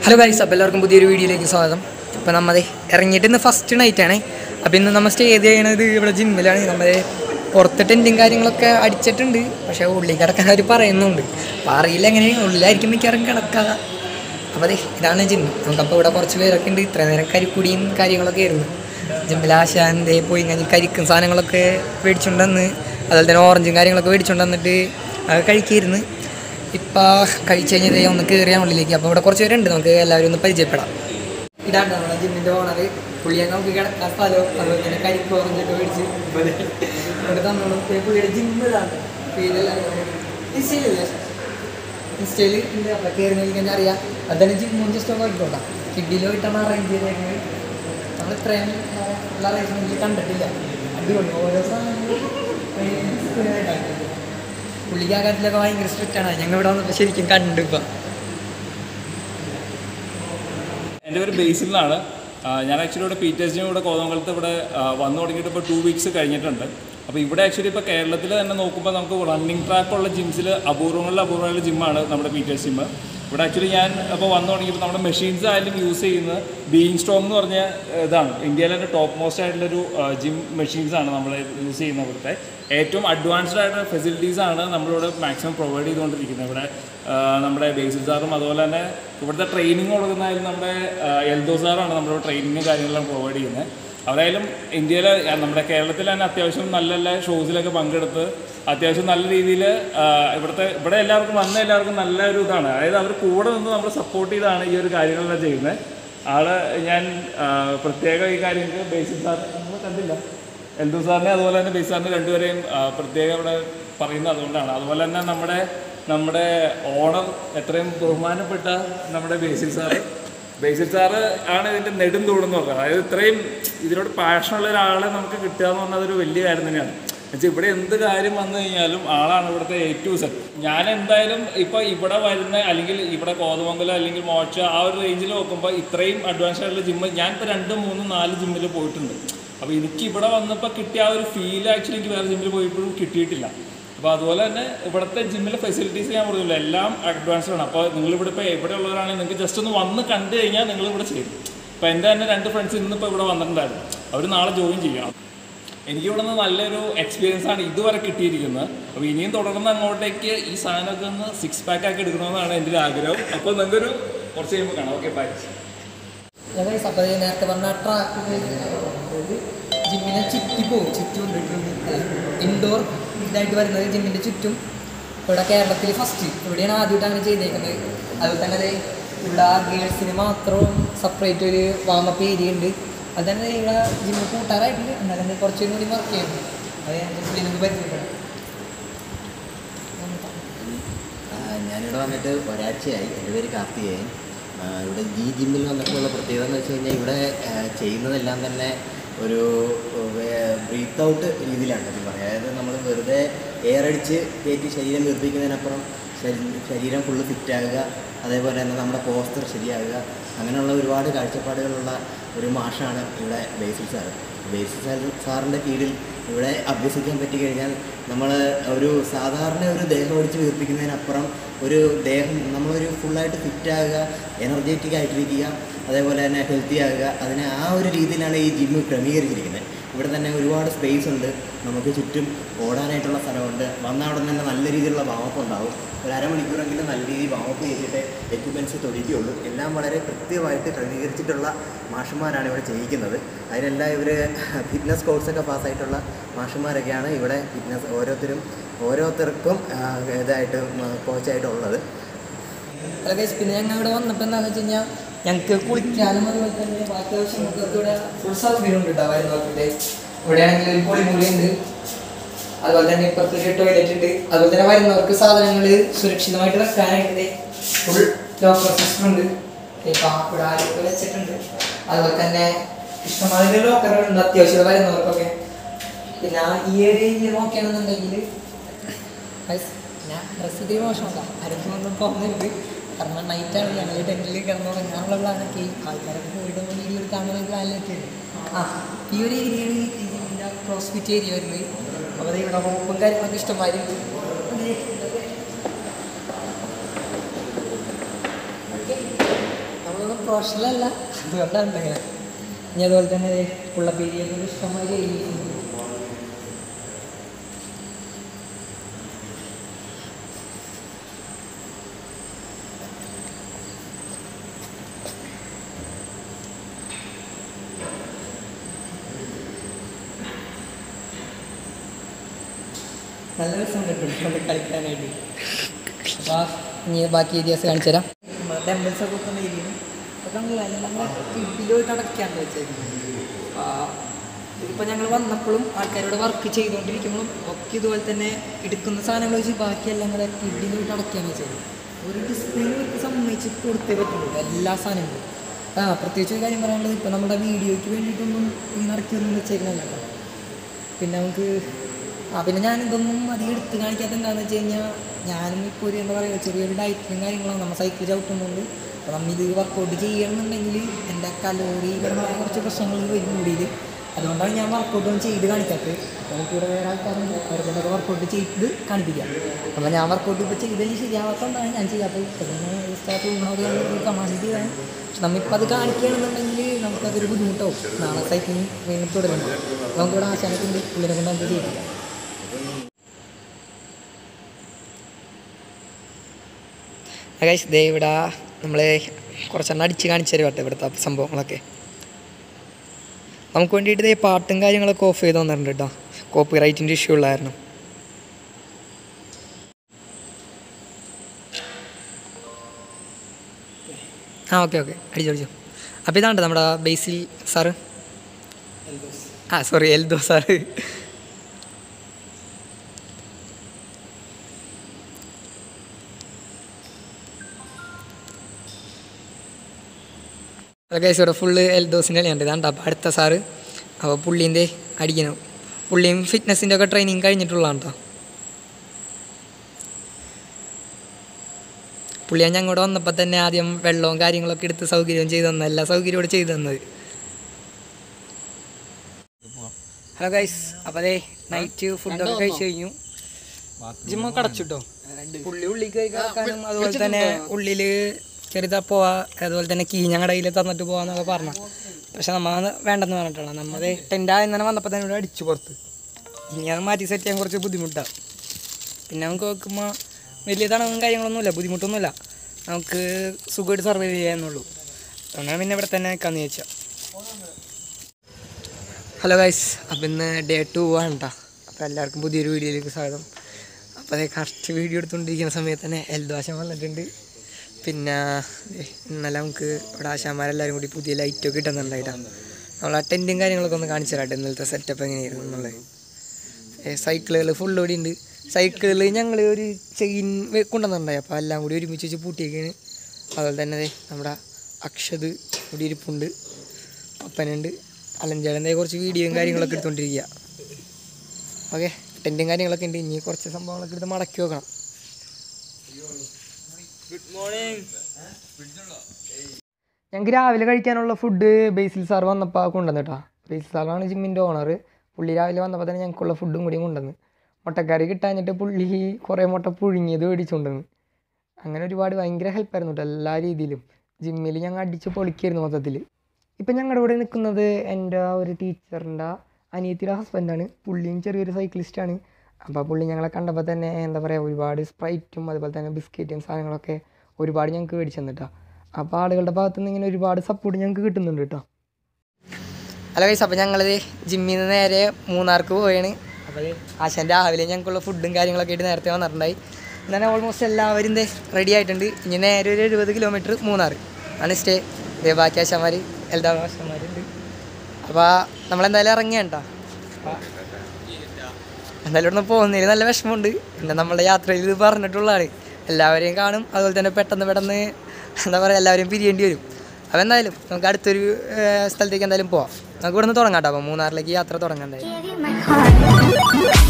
Hello guys അപ്പോൾ എല്ലാവർക്കും പുതിയൊരു വീഡിയോയിലേക്ക് സ്വാഗതം അപ്പോൾ നമ്മൾ ഇറങ്ങിയിട്ട് ഇന്ന് ഫസ്റ്റ് നൈറ്റാണ് അപ്പോൾ ഇന്ന് നമ്മൾ സ്റ്റേ ചെയ്യണത് ഇവിടെ ജിമ്മിലാണ് നമ്മൾ പുറത്ത് ടെൻറ്റും കാര്യങ്ങളൊക്കെ അടിച്ചിട്ടുണ്ട് പക്ഷേ ഉള്ളിൽ കിടക്കാൻ അവർ പറയുന്നുണ്ട് അപ്പോൾ അറിയില്ല എങ്ങനെ ഉള്ളിലായിരിക്കും മിക്കവാറും കിടക്കുക അപ്പോൾ അതെ ഇതാണ് ജിമ്മ് നമുക്കപ്പോൾ ഇവിടെ കുറച്ച് പേരൊക്കെ ഉണ്ട് ഇത്ര നേരം കരിക്കുടിയും കാര്യങ്ങളൊക്കെ ആയിരുന്നു ജിമ്മിൽ ആശാന്തേ പോയി കഴിഞ്ഞ് കരിക്കും സാധനങ്ങളൊക്കെ മേടിച്ചുകൊണ്ടുവന്ന് അതുപോലെ തന്നെ ഓറഞ്ചും കാര്യങ്ങളൊക്കെ മേടിച്ചുകൊണ്ട് വന്നിട്ട് അത് കഴിക്കായിരുന്നു ഇപ്പം കഴിച്ച് കഴിഞ്ഞത് ഒന്ന് കയറിയാൽ ഉള്ളിലേക്ക് അപ്പോൾ ഇവിടെ കുറച്ച് പേരുണ്ട് നമുക്ക് എല്ലാവരും ഒന്ന് പരിചയപ്പെടാം ഇതാണ് നമ്മുടെ ജിമ്മിൻ്റെ ഓണർ പുള്ളിയെ നമുക്ക് കിടക്കാൻ സ്ഥലവും അതുപോലെ തന്നെ കരിക്ക് ഓറഞ്ചൊക്കെ മേടിച്ച് ഇവിടെ തന്നോളും പിന്നെ പുള്ളിയുടെ ജിമ്മ് ഇതാണ് ഇൻസ്റ്റയിലില്ലേ ഇൻസ്റ്റയിൽ ഉണ്ട് അപ്പോൾ കയറി നോക്കിക്കഴിഞ്ഞാൽ അറിയാം അതാണ് ജിമ്മും ജസ്റ്റ് ഒന്ന് നോക്കിക്കോട്ടാം കിഡിലോ ഇട്ടാണ് അറേഞ്ച് ചെയ്തേക്കുന്നത് നമ്മൾ ഇത്രയും ഉള്ള അറേഞ്ച്മെൻറ്റിൽ കണ്ടിട്ടില്ല അടിപൊളി ഓരോ സാധനങ്ങളും പുള്ളിക്ക് ആ കാര്യത്തിലൊക്കെ ഭയങ്കര സ്ട്രിക്റ്റ് ആണ് ഞങ്ങൾ ഇവിടെ വന്നപ്പോൾ ശരിക്കും കണ്ടു ഇപ്പം എൻ്റെ പേര് ബേസിൽ നിന്നാണ് ആ, ഞാൻ ആക്ച്വലി ഇവിടെ പീറ്റേഴ്സ് ജിം ഇവിടെ കോതമംഗലത്ത് ഇവിടെ ആ, വന്നു തുടങ്ങിയിട്ട് ഇപ്പോൾ ടു വീക്സ് കഴിഞ്ഞിട്ടുണ്ട് അപ്പോൾ ഇവിടെ ആക്ച്വലി ഇപ്പോൾ കേരളത്തിൽ തന്നെ നോക്കുമ്പോൾ നമുക്ക് റണ്ണിങ് ട്രാക്കുള്ള ജിംസിൽ അപൂർവങ്ങളിൽ അപൂർവമുള്ള ജിമ്മാണ് നമ്മുടെ പീറ്റേഴ്സ് ജിം ഇവിടെ ആക്ച്വലി ഞാൻ അപ്പോൾ വന്നു തുടങ്ങിയപ്പോൾ നമ്മുടെ മെഷീൻസ് ആയാലും യൂസ് ചെയ്യുന്നത് ബീയിങ് സ്ട്രോങ് എന്ന് പറഞ്ഞ ഇതാണ് ഇന്ത്യയിലെ തന്നെ ടോപ്പ് മോസ്റ്റ് ആയിട്ടുള്ളൊരു ജിം മെഷീൻസ് ആണ് നമ്മൾ യൂസ് ചെയ്യുന്നത് ഇവിടുത്തെ ഏറ്റവും അഡ്വാൻസ്ഡ് ആയിട്ടുള്ള ഫെസിലിറ്റീസ് ആണ് നമ്മളിവിടെ മാക്സിമം പ്രൊവൈഡ് ചെയ്തുകൊണ്ടിരിക്കുന്നത് ഇവിടെ ആ, നമ്മുടെ ബേസിൽ സാറും അതുപോലെ തന്നെ ഇവിടുത്തെ ട്രെയിനിങ് കൊടുക്കുന്നതായാലും നമ്മുടെ ആ, എൽദോ സാറാണ് നമ്മുടെ ട്രെയിനിങ്ങും കാര്യങ്ങളെല്ലാം പ്രൊവൈഡ് ചെയ്യുന്നത് അവരായാലും ഇന്ത്യയിലെ ആ, നമ്മുടെ കേരളത്തിൽ തന്നെ അത്യാവശ്യം നല്ല നല്ല ഷോസിലൊക്കെ പങ്കെടുത്ത് അത്യാവശ്യം നല്ല രീതിയിൽ ഇവിടുത്തെ ഇവിടെ എല്ലാവർക്കും വന്ന എല്ലാവർക്കും നല്ല ഒരു ഇതാണ് അതായത് അവർ കൂടെ നിന്ന് നമ്മൾ സപ്പോർട്ട് ചെയ്താണ് ഈ ഒരു കാര്യങ്ങളെല്ലാം ചെയ്യുന്നത് ആള് ഞാൻ ആ, പ്രത്യേകം ഈ കാര്യങ്ങൾക്ക് ബേസിൽ സാർ നമ്മൾ കണ്ടില്ല എൽദു സാറിനെ അതുപോലെ തന്നെ ബേസ് സാറിനെ രണ്ടുപേരെയും ആ, പ്രത്യേകം ഇവിടെ പറയുന്നത് അതുകൊണ്ടാണ് അതുപോലെ തന്നെ നമ്മുടെ നമ്മുടെ ഓണർ എത്രയും ബഹുമാനപ്പെട്ട നമ്മുടെ ബേസിൽ സാറ് ബേസിൽ സാറ് ആണ് ഇതിൻ്റെ നെടും തൂടെന്ന് പറഞ്ഞത് അതായത് ഇത്രയും ഇതിനോട് പാഷനുള്ള ഒരാളെ നമുക്ക് കിട്ടുക എന്ന് പറഞ്ഞാൽ അതൊരു വലിയ കാര്യം തന്നെയാണ് എന്നുവെച്ചാൽ ഇവിടെ എന്ത് കാര്യം വന്നു കഴിഞ്ഞാലും ആളാണ് ഇവിടുത്തെ എ ടു സെറ്റ് ഞാൻ എന്തായാലും ഇപ്പോൾ ഇവിടെ വരുന്ന അല്ലെങ്കിൽ ഇവിടെ കോതമംഗലം അല്ലെങ്കിൽ മോച്ച ആ ഒരു റേഞ്ചിൽ നോക്കുമ്പോൾ ഇത്രയും അഡ്വാൻസ് ആയിട്ടുള്ള ജിമ്മ് ഞാൻ ഇപ്പോൾ രണ്ട് മൂന്ന് നാല് ജിമ്മിൽ പോയിട്ടുണ്ട് അപ്പോൾ എനിക്ക് ഇവിടെ വന്നപ്പോൾ കിട്ടിയ ആ ഒരു ഫീൽ ആക്ച്വലി എനിക്ക് വേറെ ജിമ്മിൽ പോയപ്പോഴും കിട്ടിയിട്ടില്ല അപ്പോൾ അതുപോലെ തന്നെ ഇവിടുത്തെ ജിമ്മിലെ ഫെസിലിറ്റീസ് ഞാൻ പറഞ്ഞില്ല എല്ലാം അഡ്വാൻസ്ഡ് ആണ് അപ്പോൾ നിങ്ങളിവിടെ ഇപ്പോൾ എവിടെ ഉള്ളവരാണെങ്കിൽ നിങ്ങൾക്ക് ജസ്റ്റ് ഒന്ന് വന്ന് കണ്ടു കഴിഞ്ഞാൽ നിങ്ങൾ ഇവിടെ ചെയ്യും ഇപ്പോൾ എൻ്റെ തന്നെ രണ്ട് ഫ്രണ്ട്സ് ഇന്നിപ്പോൾ ഇവിടെ വന്നിട്ടുണ്ടായിരുന്നു അവർ നാളെ ജോയിൻ ചെയ്യണം എനിക്ക് ഇവിടെ നിന്ന് നല്ലൊരു എക്സ്പീരിയൻസ് ആണ് ഇതുവരെ കിട്ടിയിരിക്കുന്നത് അപ്പോൾ ഇനിയും തുടർന്ന് അങ്ങോട്ടേക്ക് ഈ സാധനമൊക്കെ ഒന്ന് സിക്സ് പാക്ക് ആക്കി എടുക്കണമെന്നാണ് എൻ്റെ ഒരു ആഗ്രഹം അപ്പോൾ നിങ്ങൾക്കൊരു കുറച്ച് കഴിയുമ്പോൾ കാണാം ഓക്കെ ബൈ ഗൈസ് അപ്പോൾ ഇത് നേരത്തെ പറഞ്ഞ ട്രാക്ക് ജിമ്മിനെ ചുറ്റി പോകും ചുറ്റി കൊണ്ടിട്ടുണ്ട് ഇൻഡോർ ഇതായിട്ട് വരുന്നത് ജിമ്മിൻ്റെ ചുറ്റും ഇവിടെ കേരളത്തിൽ ഫസ്റ്റ് ഇവിടെയാണ് ആദ്യമായിട്ട് അങ്ങനെ ചെയ്തേക്കുന്നത് അതുപോലെ തന്നെ ദേ ഇവിടെ ഗേൾസിന് മാത്രം സെപ്പറേറ്റ് ഒരു വാമപ്പ് ഏരിയ ഉണ്ട് അത് തന്നെ ദേ ഇവിടെ ജിമ്മിൽ കൂട്ടാറായിട്ടുണ്ട് എന്നാലും ദേ കുറച്ചും കൂടി വർക്ക് ചെയ്യുന്നു അത് ഞാൻ ജസ്റ്റ് നിങ്ങൾക്ക് പരിചയപ്പെടാം ആ, ഞാനിവിടെ വന്നിട്ട് ഒരാഴ്ചയായി എൻ്റെ പേര് കാർത്തികേയൻ ആ, ഇവിടെ ഈ ജിമ്മിൽ വന്നിട്ടുള്ള പ്രത്യേകത എന്ന് വെച്ച് കഴിഞ്ഞാൽ ഇവിടെ ആ, ചെയ്യുന്നതെല്ലാം തന്നെ ഒരു ബ്രീത്ത് ഔട്ട് രീതിയിലാണ് സത്യം പറയാം അതായത് നമ്മൾ വെറുതെ എയർ അടിച്ച് കയറ്റി ശരീരം വീർപ്പിക്കുന്നതിനപ്പുറം ശരീ- ശരീരം ഫുള്ള് ഫിറ്റാകുക അതേപോലെ തന്നെ നമ്മുടെ പോസ്റ്റർ ശരിയാകുക അങ്ങനെയുള്ള ഒരുപാട് കാഴ്ചപ്പാടുകളുള്ള ഒരു മാഷാണ് ഇവിടെ ബേസിൽ സാർ ബേസിൽ സാർ സാറിൻ്റെ കീഴിൽ ഇവിടെ അഭ്യസിക്കാൻ പറ്റിക്കഴിഞ്ഞാൽ നമ്മൾ ഒരു സാധാരണ ഒരു ദേഹം ഒടിച്ച് വീർപ്പിക്കുന്നതിനപ്പുറം ഒരു ദേഹം നമ്മളൊരു ഫുള്ളായിട്ട് ഫിറ്റാകുക എനർജറ്റിക് ആയിട്ടിരിക്കുക അതേപോലെ തന്നെ ഹെൽത്തി ആകുക അതിനെ ആ ഒരു രീതിയിലാണ് ഈ ജിമ്മ് ക്രമീകരിച്ചിരിക്കുന്നത് ഇവിടെ തന്നെ ഒരുപാട് സ്പേസ് ഉണ്ട് നമുക്ക് ചുറ്റും ഓടാനായിട്ടുള്ള സ്ഥലമുണ്ട് വന്ന അവിടെ തന്നെ നല്ല രീതിയിലുള്ള വാമപ്പ് ഉണ്ടാവും ഒരു അരമണിക്കൂറെങ്കിലും നല്ല രീതിയിൽ വാമപ്പ് ചെയ്തിട്ട് എക്യുപ്മെൻറ്റ്സ് തൊടിക്കുകയുള്ളൂ എല്ലാം വളരെ കൃത്യമായിട്ട് ക്രമീകരിച്ചിട്ടുള്ള മാഷന്മാരാണ് ഇവിടെ ചെയ്യിക്കുന്നത് അതിനെല്ലാം ഇവർ ഫിറ്റ്നസ് കോഴ്സൊക്കെ പാസ്സായിട്ടുള്ള മാഷന്മാരൊക്കെയാണ് ഇവിടെ ഫിറ്റ്നസ് ഓരോരുത്തരും ഓരോരുത്തർക്കും ആ, ഇതായിട്ട് കോച്ചായിട്ടുള്ളത് അല്ല ഗൈസ് പിന്നെ ഞങ്ങൾ ഇവിടെ വന്നപ്പോൾ എന്താണെന്ന് വെച്ച് കഴിഞ്ഞാൽ ഞങ്ങൾക്ക് കുളിക്കാനും അതുപോലെ തന്നെ ബാക്കി ആവശ്യങ്ങൾക്കൊക്കെ ഇവിടെ ഫുൾ സൗകര്യം ഉണ്ട് കേട്ടോ വരുന്നവർക്കിടെ ഇവിടെ ആണെങ്കിൽ ഒരു പൊളിമുറി ഉണ്ട് അതുപോലെ തന്നെ ഇപ്പുറത്ത് ഒരു ടോയ്ലറ്റ് ഉണ്ട് അതുപോലെ തന്നെ വരുന്നവർക്ക് സാധനങ്ങൾ സുരക്ഷിതമായിട്ട് വെക്കാനായിട്ട് ഫുൾ ലോക്കർ സിസ്റ്റം ഉണ്ട് ഇപ്പം ഇവിടെ ആരൊക്കെ വെച്ചിട്ടുണ്ട് അതുപോലെ തന്നെ ഇഷ്ടംമാതിരി ലോക്കറുകളുണ്ട് അത്യാവശ്യം വരുന്നവർക്കൊക്കെ പിന്നെ ഈ ഒരു ഏരിയ നോക്കുകയാണെന്നുണ്ടെങ്കിൽ ഗൈസ്, ഞാൻ ഡ്രസ്സ് ഇത്തിരി മോശമല്ല ആരും ഒന്നും പോകുന്നുണ്ട് കാരണം നൈറ്റാണ് ഞങ്ങൾ ടെൻറ്റിൽ കിടന്നുറങ്ങാനുള്ള പ്ലാനൊക്കെ ആൾക്കാരൊക്കെ പോയിട്ട് വീഡിയോ എടുക്കാനുള്ള പ്ലാനിലൊക്കെ ആ ഈ ഒരു ഏരിയയാണ് ഇതിൻ്റെ ക്രോസ് ഫിറ്റ് ഏരിയ വരുന്നത് അപ്പോൾ ദേ ഇവിടെ ഹോപ്പും കാര്യങ്ങളൊക്കെ ഇഷ്ടമാതിരി നമ്മൾ പ്രൊഫഷണലല്ല അതുകൊണ്ടാണ് ഇങ്ങനെ ഇനി അതുപോലെ തന്നെ പുള്ളപ്പേരിയൊക്കെ ഇഷ്ടമായി ചെയ്യുന്നുണ്ട് നല്ല രസം കിട്ടും കളിക്കാനായിട്ട് അപ്പോൾ ഇനി ബാക്കി ഏരിയാസ് കാണിച്ചു തരാം ടെമ്പിൾസ് ഒക്കെ വെക്കുന്ന ഏരിയ അതൊക്കെ നമ്മൾ കിഡിലോട്ട് അടയ്ക്കാണ്ട് വെച്ചേക്കുന്നത് ഇപ്പോൾ ഞങ്ങൾ വന്നപ്പോഴും ആൾക്കാരോട് വർക്ക് ചെയ്തുകൊണ്ടിരിക്കുമ്പോഴും ഒക്കെ ഇതുപോലെ തന്നെ എടുക്കുന്ന സാധനങ്ങൾ വെച്ച് ബാക്കിയെല്ലാം കൂടെ കിഡിലോട്ട് അടയ്ക്കാൻ വെച്ചത് ഒരു ഡിസ്പ്ലേ അവർക്ക് സമ്മതിച്ച് കൊടുത്തേ പറ്റുള്ളൂ എല്ലാ സാധനങ്ങളും ആ പ്രത്യേകിച്ച് ഒരു കാര്യം പറയാനുള്ളത് ഇപ്പോൾ നമ്മുടെ വീഡിയോയ്ക്ക് വേണ്ടിയിട്ടൊന്നും ഇങ്ങനെ ഇറക്കിയൊന്നും വെച്ചേക്കണമല്ല കേട്ടോ പിന്നെ നമുക്ക് ആ പിന്നെ ഞാൻ ഇതൊന്നും അധികം എടുത്ത് കാണിക്കാത്ത എന്താണെന്ന് വെച്ച് കഴിഞ്ഞാൽ ഞാനും ഇപ്പോൾ ഒരു എന്താ പറയുക ചെറിയൊരു ഡയറ്റിലും കാര്യങ്ങളും നമ്മൾ സൈക്കിൾ ചവിട്ടുന്നുണ്ട് അപ്പോൾ നമ്മൾ ഇത് വർക്കൗട്ട് ചെയ്യണമെന്നുണ്ടെങ്കിൽ എൻ്റെ കലോറി പരമായ കുറച്ച് പ്രശ്നങ്ങൾ വരും കൂടിയിൽ അതുകൊണ്ടാണ് ഞാൻ വർക്കൗട്ട് ഒന്നും ചെയ്ത് കാണിക്കാത്തത് അപ്പോൾ നമുക്ക് ഇവിടെ വേറെ ആൾക്കാരുണ്ട് അവർക്ക് വർക്കൗട്ട് ചെയ്ത് കാണിപ്പിക്കാം അപ്പോൾ ഞാൻ വർക്കൗട്ട് ഇപ്പോൾ ചെയ്തതിൽ ശരിയാവാത്തതുകൊണ്ടാണ് ഞാൻ ചെയ്യാത്തത് ഇപ്പോൾ ഞാൻ ജസ്റ്റ് ആ തമാശ ചെയ്താണ് പക്ഷെ നമ്മളിപ്പോൾ അത് കാണിക്കുകയാണെന്നുണ്ടെങ്കിൽ നമുക്കതൊരു ബുദ്ധിമുട്ടാവും നാളെ സൈക്ലിംഗ് വീണ്ടും തുടരുന്നു നമുക്കിവിടെ ആശാനത്തിൻ്റെ പുള്ളിനെ കൊണ്ട് നമുക്ക് ചെയ്യിപ്പിക്കാം ഗൈസ് ദേ ഇവിടെ നമ്മൾ കുറച്ചെണ്ണം അടിച്ച് കാണിച്ചു തരും കേട്ടോ ഇവിടുത്തെ സംഭവങ്ങളൊക്കെ നമുക്ക് വേണ്ടിയിട്ട് ദേ പാട്ടും കാര്യങ്ങളൊക്കെ ഓഫ് ചെയ്ത് തന്നിട്ടുണ്ട് കേട്ടോ കോപ്പി റൈറ്റിൻ്റെ ഇഷ്യൂ ഉള്ളായിരുന്നു ആ ഓക്കെ ഓക്കെ അടിച്ചു അടിച്ചു അപ്പോൾ ഇതാണ്ട് നമ്മുടെ ബേസിൽ സാറ് ആ സോറി എൽദോ സാറ് അതൊക്കെ ഇവിടെ ഫുള്ള് എൽദോസിൻ്റെ കളിയുണ്ട് ഇതാണ്ട് അപ്പോൾ അടുത്ത സാറ് അപ്പോൾ പുള്ളീൻ്റെ അടിക്കണം പുള്ളിയും ഫിറ്റ്നസിൻ്റെ ഒക്കെ ട്രെയിനിങ് കഴിഞ്ഞിട്ടുള്ളതാണ് കേട്ടോ പുള്ളിയാ ഞങ്ങോട് വന്നപ്പോൾ തന്നെ ആദ്യം വെള്ളവും കാര്യങ്ങളൊക്കെ എടുത്ത് സൗകര്യവും ചെയ്തു തന്നത് എല്ലാ സൗകര്യവും ഇവിടെ ചെയ്തു തന്നത് ഹലോ ഗൈസ് അപ്പോൾ അതെ നൈറ്റ് ഫുഡൊക്കെ കഴിച്ചു കഴിഞ്ഞു ജിമ്മൊക്കെ അടച്ചിട്ടോ പുള്ളി ഉള്ളിൽ കയറി കിടക്കാനും അതുപോലെ തന്നെ ഉള്ളിൽ ചെറുതാ പോവാ അതുപോലെ തന്നെ കീ ഞങ്ങളുടെ കയ്യിൽ തന്നിട്ട് പോവാന്നൊക്കെ പറഞ്ഞു പക്ഷെ നമ്മ വേണ്ടെന്ന് പറഞ്ഞിട്ടാണ് നമ്മത് ടെൻ്റ് ആദ്യം തന്നെ വന്നപ്പോൾ തന്നെ ഇവിടെ അടിച്ചു പുറത്ത് ഇനി അത് മാറ്റി സെറ്റ് ചെയ്യാൻ കുറച്ച് ബുദ്ധിമുട്ടാണ് പിന്നെ നമുക്ക് നോക്കുമ്പോൾ വലിയ തണവും കാര്യങ്ങളൊന്നുമില്ല ബുദ്ധിമുട്ടൊന്നുമില്ല നമുക്ക് സുഖമായിട്ട് സർവൈവ് ചെയ്യാന്നുള്ളൂ അതുകൊണ്ടാണ് പിന്നെ ഇവിടെ തന്നെ നിൽക്കാന്ന് ചോദിച്ചാൽ ഹലോ ഗൈസ് അപ്പം ഇന്ന് ഡേ ടു ആണ് കേട്ടോ അപ്പോൾ എല്ലാവർക്കും പുതിയൊരു വീഡിയോയിലേക്ക് സ്വാഗതം അപ്പോൾ അതേ കറക്റ്റ് വീഡിയോ എടുത്തുകൊണ്ടിരിക്കുന്ന സമയത്ത് തന്നെ എൽദോശം വന്നിട്ടുണ്ട് പിന്നെ ദേ ഇന്നലെ നമുക്ക് ഇവിടെ ആശാന്മാരെല്ലാവരും കൂടി പുതിയ ലൈറ്റൊക്കെ ഇട്ടുന്നുണ്ടായിട്ടാണ് നമ്മൾ ആ ടെൻറ്റും കാര്യങ്ങളൊക്കെ ഒന്ന് കാണിച്ചു തരാട്ടെ ഇന്നലത്തെ സെറ്റപ്പ് എങ്ങനെയായിരുന്നു എന്നുള്ളത് സൈക്കിളുകൾ ഫുൾ ഇവിടെ ഉണ്ട് സൈക്കിളിൽ ഞങ്ങൾ ഒരു ചെയിൻ കൊണ്ടുവന്നിട്ടുണ്ടായി അപ്പോൾ എല്ലാം കൂടി ഒരുമിച്ച് വെച്ച് പൂട്ടിയേക്കാണ് അതുപോലെ തന്നെ ദേ നമ്മുടെ അക്ഷത് ഇവിടെ ഇരിപ്പുണ്ട് അപ്പനുണ്ട് അലഞ്ചേടൻ്റെ കുറച്ച് വീഡിയോയും കാര്യങ്ങളൊക്കെ എടുത്തുകൊണ്ടിരിക്കുക ഓക്കെ ടെൻറ്റും കാര്യങ്ങളൊക്കെ ഉണ്ട് ഇനി കുറച്ച് സംഭവങ്ങളൊക്കെ എടുത്ത് മടക്കി വെക്കണം ഞങ്ങൾക്ക് രാവിലെ കഴിക്കാനുള്ള ഫുഡ് ബേസിൽ സാർ വന്നപ്പോൾ കൊണ്ടുവന്നു കേട്ടോ ബേസിൽ സാറാണ് ജിമ്മിൻ്റെ ഓണർ പുള്ളി രാവിലെ വന്നപ്പോൾ തന്നെ ഞങ്ങൾക്കുള്ള ഫുഡും കൂടി കൊണ്ടുവന്ന് മുട്ടക്കറി കിട്ടാഞ്ഞിട്ട് പുള്ളി കുറേ മുട്ട പുഴുങ്ങിയത് മേടിച്ചുകൊണ്ടുവന്ന് അങ്ങനെ ഒരുപാട് ഭയങ്കര ഹെൽപ്പായിരുന്നു കേട്ടോ എല്ലാ രീതിയിലും ജിമ്മിൽ ഞങ്ങൾ അടിച്ച് പൊളിക്കായിരുന്നു മൊത്തത്തിൽ ഇപ്പം ഞങ്ങളുടെ ഇവിടെ നിൽക്കുന്നത് എൻ്റെ ഒരു ടീച്ചറിൻ്റെ അനിയത്തിയുടെ ഹസ്ബൻഡാണ് പുള്ളിയും ചെറിയൊരു സൈക്ലിസ്റ്റാണ് അപ്പോൾ പുള്ളി ഞങ്ങളെ കണ്ടപ്പോൾ തന്നെ എന്താ പറയുക ഒരുപാട് സ്പ്രൈറ്റും അതുപോലെ തന്നെ ബിസ്ക്കറ്റും സാധനങ്ങളൊക്കെ ഒരുപാട് ഞങ്ങൾക്ക് മേടിച്ചു തന്നിട്ടാ അപ്പോൾ ആളുകളുടെ ഭാഗത്തു നിന്ന് ഇങ്ങനെ ഒരുപാട് സപ്പോർട്ട് ഞങ്ങൾക്ക് കിട്ടുന്നുണ്ട് കേട്ടോ ഹലോ ഗൈസ് അപ്പോൾ ഞങ്ങളിത് ജിമ്മിൽ നിന്ന് നേരെ മൂന്നാർക്ക് പോവുകയാണ് അപ്പോൾ ആശാൻ രാവിലെ ഞങ്ങൾക്കുള്ള ഫുഡും കാര്യങ്ങളൊക്കെ ആയിട്ട് നേരത്തെ വന്നിട്ടുണ്ടായി എന്നാൽ ഓൾമോസ്റ്റ് എല്ലാവരും ഇതേ റെഡി ആയിട്ടുണ്ട് ഇനി നേരെ ഒരു എഴുപത് കിലോമീറ്റർ മൂന്നാർ ആണ് സ്റ്റേ ഇതേ ബാക്കി ആശാന്മാർ എല്ലാ ആശാന്മാരുണ്ട് അപ്പോൾ നമ്മളെന്തായാലും ഇറങ്ങിയാണ് കേട്ടോ എന്തായാലും ഇവിടുന്ന് പോകുന്നതിൽ നല്ല വിഷമമുണ്ട് പിന്നെ നമ്മുടെ യാത്രയിൽ ഇത് പറഞ്ഞിട്ടുള്ളതാണ് എല്ലാവരെയും കാണും അതുപോലെ തന്നെ പെട്ടെന്ന് പെട്ടെന്ന് എന്താ പറയുക എല്ലാവരെയും പിരിയേണ്ടി വരും അപ്പോൾ എന്തായാലും നമുക്ക് അടുത്തൊരു ഏർ, സ്ഥലത്തേക്ക് എന്തായാലും പോവാം നമുക്ക് ഇവിടുന്ന് തുടങ്ങാം കേട്ടോ അപ്പോൾ മൂന്നാറിലേക്ക് യാത്ര തുടങ്ങാം എന്തായാലും Give you my heart.